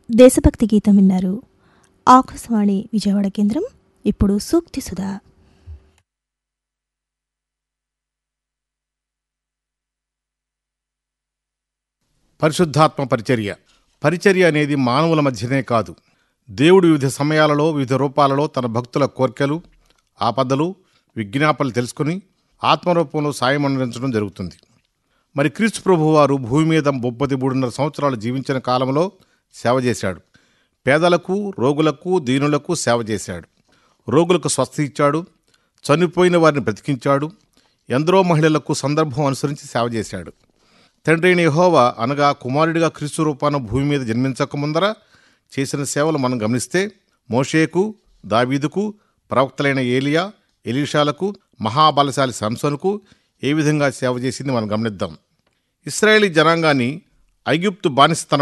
దేశభక్తి గీతం విన్నారు ఆకాశవాణి విజయవాడ కేంద్రం ఇప్పుడు సూక్తి సుధా పరిశుద్ధాత్మ పరిచర్య పరిచర్య అనేది మానవుల మధ్యనే కాదు దేవుడు వివిధ సమయాలలో వివిధ రూపాలలో తన భక్తుల కోర్కెలు ఆపదలు విజ్ఞాపనలు తెలుసుకుని ఆత్మరూపంలో సాయం అందించడం జరుగుతుంది మరి క్రీస్తు ప్రభువు వారు భూమి మీద ముప్పది మూడున్నర సంవత్సరాలు జీవించిన కాలంలో సేవ చేశాడు పేదలకు రోగులకు దీనులకు సేవ చేశాడు రోగులకు స్వస్థ ఇచ్చాడు చనిపోయిన వారిని బ్రతికించాడు ఎందరో మహిళలకు సందర్భం అనుసరించి సేవ చేశాడు తండ్రి అయిన యెహోవా అనగా కుమారుడిగా క్రీస్తు రూపాన భూమి మీద జన్మించక ముందర చేసిన సేవలు మనం గమనిస్తే మోషేకు దావీదుకు ప్రవక్తలైన ఏలియా ఎలీషాలకు మహాబలశాలి సంసనుకు ఏ విధంగా సేవ చేసింది మనం గమనిద్దాం ఇస్రాయేలీ జనాంగాన్ని ఐగుప్తు బానిసతనం